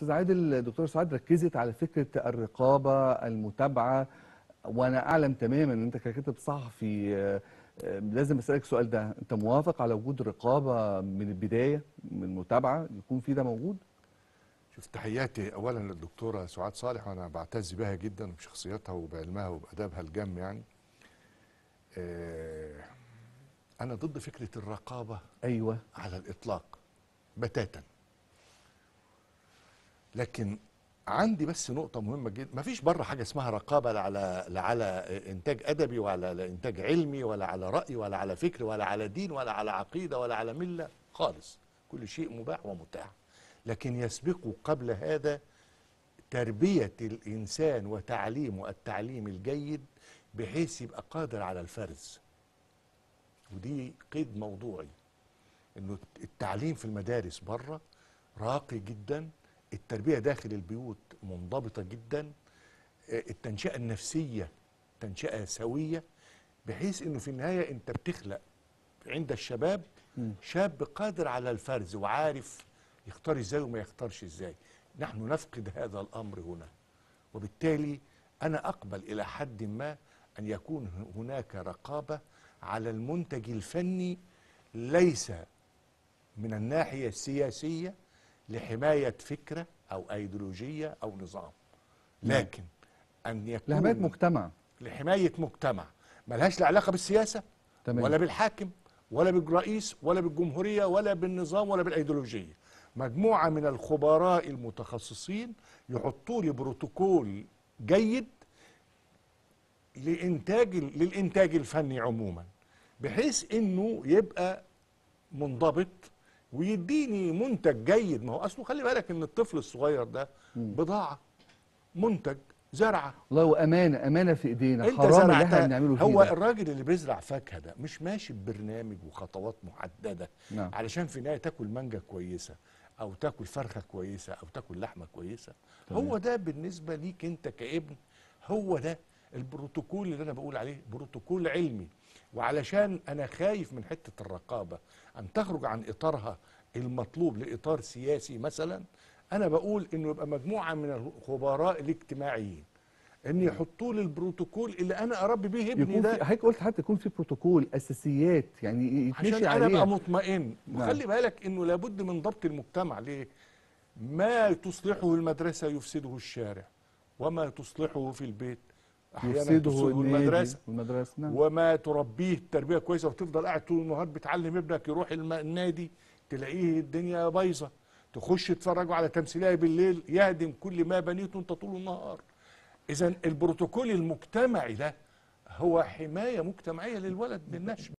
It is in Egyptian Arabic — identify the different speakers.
Speaker 1: استاذ عادل دكتور سعاد ركزت على فكره الرقابه المتابعه وانا اعلم تماما ان انت ككاتب صحفي آه، آه، لازم اسالك السؤال ده انت موافق على وجود رقابه من البدايه من متابعه يكون في ده موجود
Speaker 2: شوف تحياتي اولا للدكتوره سعاد صالح وانا بعتز بها جدا بشخصيتها وبعلمها وبادبها الجم يعني آه، انا ضد فكره الرقابه
Speaker 1: ايوه
Speaker 2: على الاطلاق بتاتا لكن عندي بس نقطة مهمة جدا مفيش بره حاجة اسمها رقابة لا على لا على إنتاج أدبي ولا على إنتاج علمي ولا على رأي ولا على فكر ولا على دين ولا على عقيدة ولا على ملة خالص كل شيء مباح ومتاح لكن يسبق قبل هذا تربية الإنسان وتعليمه التعليم الجيد بحيث يبقى قادر على الفرز ودي قيد موضوعي انه التعليم في المدارس بره راقي جدا التربيه داخل البيوت منضبطه جدا آه، التنشئه النفسيه تنشئه سويه بحيث انه في النهايه انت بتخلق عند الشباب شاب قادر على الفرز وعارف يختار ازاي وما يختارش ازاي نحن نفقد هذا الامر هنا وبالتالي انا اقبل الى حد ما ان يكون هناك رقابه على المنتج الفني ليس من الناحيه السياسيه لحمايه فكره او ايديولوجيه او نظام لكن ان يكون
Speaker 1: لحمايه مجتمع
Speaker 2: لحمايه مجتمع ملهاش لا علاقه بالسياسه
Speaker 1: تمام.
Speaker 2: ولا بالحاكم ولا بالرئيس ولا بالجمهوريه ولا بالنظام ولا بالايديولوجيه مجموعه من الخبراء المتخصصين يحطوا لي بروتوكول جيد لانتاج للانتاج الفني عموما بحيث انه يبقى منضبط ويديني منتج جيد ما هو اصله خلي بالك ان الطفل الصغير ده بضاعه منتج زرعه
Speaker 1: والله وامانه امانه في ايدينا
Speaker 2: انت
Speaker 1: حرام اللي احنا
Speaker 2: زرعتها
Speaker 1: بنعمله فيه
Speaker 2: هو
Speaker 1: ده.
Speaker 2: الراجل اللي بيزرع فاكهه ده مش ماشي ببرنامج وخطوات محدده
Speaker 1: نعم.
Speaker 2: علشان في النهايه تاكل مانجا كويسه او تاكل فرخه كويسه او تاكل لحمه كويسه
Speaker 1: تمام.
Speaker 2: هو ده بالنسبه ليك انت كابن هو ده البروتوكول اللي انا بقول عليه بروتوكول علمي وعلشان انا خايف من حته الرقابه ان تخرج عن اطارها المطلوب لاطار سياسي مثلا انا بقول انه يبقى مجموعه من الخبراء الاجتماعيين ان يحطوا لي البروتوكول اللي انا اربي بيه ابني
Speaker 1: يكون
Speaker 2: ده
Speaker 1: في حضرتك قلت حتى يكون في بروتوكول اساسيات يعني
Speaker 2: عشان
Speaker 1: يتمشي
Speaker 2: انا
Speaker 1: عليها
Speaker 2: ابقى مطمئن
Speaker 1: نعم.
Speaker 2: وخلي بالك انه لابد من ضبط المجتمع ليه ما تصلحه المدرسه يفسده الشارع وما تصلحه في البيت احيانا
Speaker 1: يفسده
Speaker 2: تفسده
Speaker 1: النادي
Speaker 2: المدرسه
Speaker 1: والمدرسه نعم
Speaker 2: وما تربيه تربيه كويسه وتفضل قاعد طول النهار بتعلم ابنك يروح الم- النادي تلاقيه الدنيا بايظه تخش تتفرجوا على تمثيليه بالليل يهدم كل ما بنيته انت طول النهار اذا البروتوكول المجتمعي ده هو حمايه مجتمعيه للولد من النشء